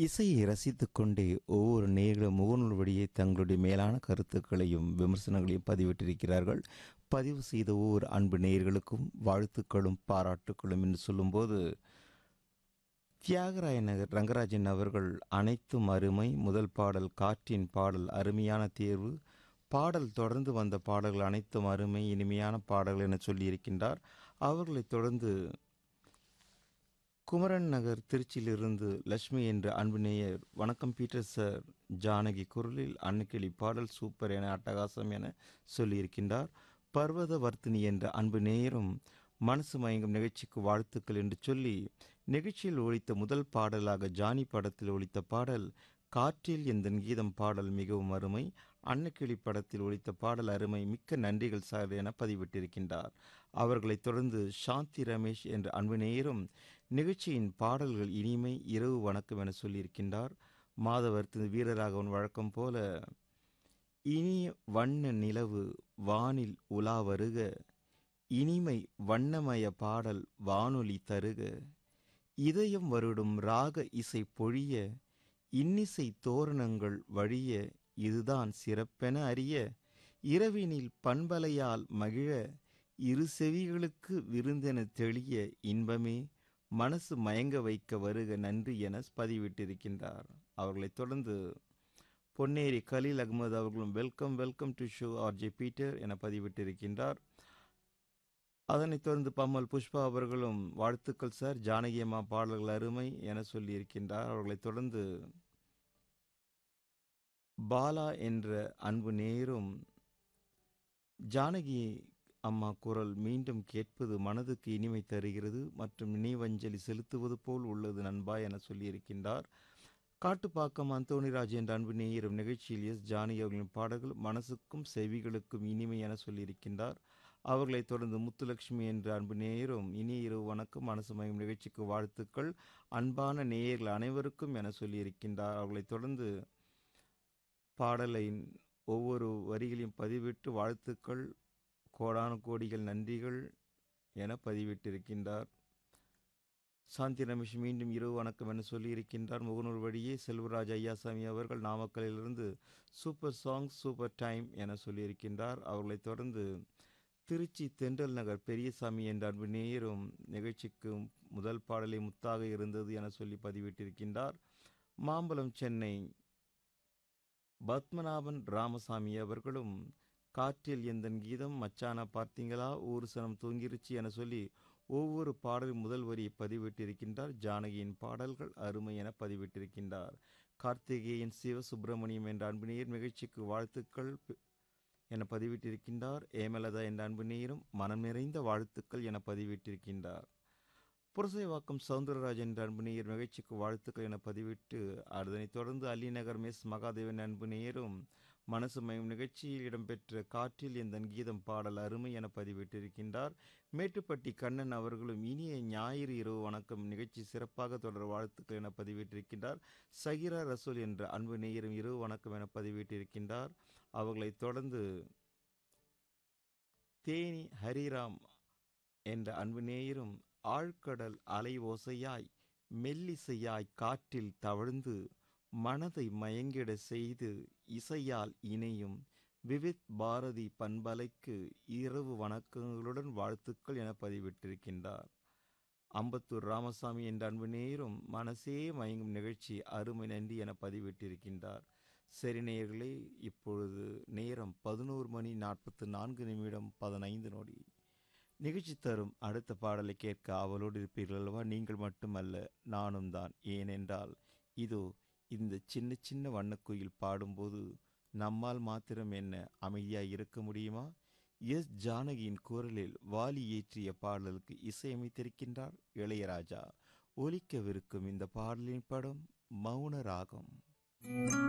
இசையை ரசித்துக் கொண்டே ஒவ்வொரு நேர்களும் முகநூல் வழியே தங்களுடைய மேலான கருத்துக்களையும் விமர்சனங்களையும் பதிவிட்டிருக்கிறார்கள் பதிவு செய்த ஒவ்வொரு அன்பு நேயர்களுக்கும் வாழ்த்துக்களும் பாராட்டுக்களும் என்று சொல்லும்போது தியாகராய நகர் ரங்கராஜன் அவர்கள் அனைத்தும் அருமை முதல் பாடல் காற்றின் பாடல் அருமையான தேர்வு பாடல் தொடர்ந்து வந்த பாடல்கள் அனைத்தும் அருமை இனிமையான பாடல்கள் என சொல்லியிருக்கின்றார் அவர்களைத் தொடர்ந்து குமரன் நகர் திருச்சியிலிருந்து லட்சுமி என்ற அன்பு நேயர் வணக்கம் பீட்டர் சார் ஜானகி குரலில் அன்னைக்கிளி பாடல் சூப்பர் என அட்டகாசம் என சொல்லியிருக்கின்றார் பர்வத வர்த்தினி என்ற அன்பு நேயரும் மனசு மயங்கும் நிகழ்ச்சிக்கு வாழ்த்துக்கள் என்று சொல்லி நிகழ்ச்சியில் ஒழித்த முதல் பாடலாக ஜானி படத்தில் ஒழித்த பாடல் காற்றில் எந்த கீதம் பாடல் மிகவும் அருமை அன்னக்கிளி படத்தில் ஒழித்த பாடல் அருமை மிக்க நன்றிகள் சார் என பதிவிட்டிருக்கின்றார் அவர்களைத் தொடர்ந்து சாந்தி ரமேஷ் என்ற அன்பு நேயரும் நிகழ்ச்சியின் பாடல்கள் இனிமை இரவு வணக்கம் என சொல்லியிருக்கின்றார் மாதவர் திரு வீரராகவன் வழக்கம் போல இனிய வண்ண நிலவு வானில் உலா வருக இனிமை வண்ணமய பாடல் வானொலி தருக இதயம் வருடும் ராக இசை பொழிய இன்னிசை தோரணங்கள் வழிய இதுதான் சிறப்பென அறிய இரவினில் பண்பலையால் மகிழ இரு செவிகளுக்கு விருந்தென தெளிய இன்பமே மனசு மயங்க வைக்க வருக நன்றி என பதிவிட்டிருக்கின்றார் அவர்களைத் தொடர்ந்து பொன்னேரி கலீல் அகமது அவர்களும் welcome welcome to show RJ Peter என பதிவிட்டிருக்கின்றார் அதனைத் தொடர்ந்து பம்மல் புஷ்பா அவர்களும் வாழ்த்துக்கள் சார் ஜானகி அம்மா பாடல்கள் அருமை என சொல்லியிருக்கின்றார் அவர்களைத் தொடர்ந்து பாலா என்ற அன்பு நேரும் ஜானகி அம்மா குரல் மீண்டும் கேட்பது மனதுக்கு இனிமை தருகிறது மற்றும் நினைவஞ்சலி செலுத்துவது போல் உள்ளது நண்பா என சொல்லியிருக்கின்றார் காட்டுப்பாக்கம் அந்தோணிராஜ் என்ற அன்பு நேயரும் நிகழ்ச்சியில் எஸ் ஜானகி அவர்களின் பாடல்கள் மனசுக்கும் செவிகளுக்கும் இனிமை என சொல்லியிருக்கின்றார் அவர்களைத் தொடர்ந்து முத்துலட்சுமி என்ற அன்பு நேயரும் இனிய இரவு வணக்கம் மனசு மயம் நிகழ்ச்சிக்கு வாழ்த்துக்கள் அன்பான நேயர்கள் அனைவருக்கும் என சொல்லியிருக்கின்றார் அவர்களைத் தொடர்ந்து பாடலை ஒவ்வொரு வரிகளையும் பதிவிட்டு வாழ்த்துக்கள் கோடான கோடிகள் நன்றிகள் என பதிவிட்டிருக்கின்றார் சாந்தி ரமேஷ் மீண்டும் இரவு வணக்கம் என சொல்லியிருக்கின்றார் முகநூல் வழியே செல்வராஜ் ஐயாசாமி அவர்கள் நாமக்கலிலிருந்து சூப்பர் சாங் சூப்பர் டைம் என சொல்லியிருக்கின்றார் அவர்களைத் தொடர்ந்து திருச்சி தென்றல் நகர் பெரியசாமி என்ற அன்பு நேயரும் நிகழ்ச்சிக்கு முதல் பாடலை முத்தாக இருந்தது என சொல்லி பதிவிட்டிருக்கின்றார் மாம்பலம் சென்னை பத்மநாபன் ராமசாமி அவர்களும் காற்றில் எந்தன் கீதம் மச்சான பார்த்தீங்களா ஊர் சனம் தூங்கிருச்சு என சொல்லி ஒவ்வொரு பாடலின் முதல் வரியை பதிவிட்டிருக்கின்றார் ஜானகியின் பாடல்கள் அருமை என பதிவிட்டிருக்கின்றார் கார்த்திகேயன் சிவசுப்பிரமணியம் என்ற அன்பினேயர் நிகழ்ச்சிக்கு வாழ்த்துக்கள் என பதிவிட்டிருக்கின்றார் ஏமலதா என்ற அன்பினேயரும் மனம் நிறைந்த வாழ்த்துக்கள் என பதிவிட்டிருக்கின்றார் புரசைவாக்கம் சவுந்தரராஜ் என்ற அன்பு நேயர் நிகழ்ச்சிக்கு வாழ்த்துக்கள் என பதிவிட்டு அதனைத் தொடர்ந்து அலிநகர் மெஸ் மகாதேவன் அன்பு நேயரும் மனசு மயம் நிகழ்ச்சியில் இடம்பெற்ற காற்றில் எந்த கீதம் பாடல் அருமை என பதிவிட்டிருக்கின்றார் மேட்டுப்பட்டி கண்ணன் அவர்களும் இனிய ஞாயிறு இரவு வணக்கம் நிகழ்ச்சி சிறப்பாக தொடர் வாழ்த்துக்கள் என பதிவிட்டிருக்கின்றார் சகிரா ரசூல் என்ற அன்பு நேயரும் இரவு வணக்கம் என பதிவிட்டிருக்கின்றார் அவர்களைத் தொடர்ந்து தேனி ஹரிராம் என்ற அன்பு நேயரும் ஆழ்கடல் அலை ஓசையாய் மெல்லிசையாய் காற்றில் தவழ்ந்து மனதை மயங்கிட செய்து இசையால் இணையும் விவித் பாரதி பண்பலைக்கு இரவு வணக்கங்களுடன் வாழ்த்துக்கள் என பதிவிட்டிருக்கின்றார் அம்பத்தூர் ராமசாமி என்ற அன்பு நேரும் மனசே மயங்கும் நிகழ்ச்சி அருமை நன்றி என பதிவிட்டிருக்கின்றார் சரி நேயர்களே இப்பொழுது நேரம் பதினோரு மணி நாற்பத்து நான்கு நிமிடம் பதினைந்து நொடி நிகழ்ச்சி தரும் அடுத்த பாடலை கேட்க அவளோடு இருப்பீர்கள் அல்லவா நீங்கள் மட்டுமல்ல நானும் தான் ஏனென்றால் இதோ இந்த சின்ன சின்ன வண்ணக்குயில் பாடும்போது நம்மால் மாத்திரம் என்ன அமைதியாய் இருக்க முடியுமா எஸ் ஜானகியின் குரலில் வாலி ஏற்றிய பாடலுக்கு இசையமைத்திருக்கின்றார் இளையராஜா ஒலிக்கவிருக்கும் இந்த பாடலின் படம் மௌன ராகம்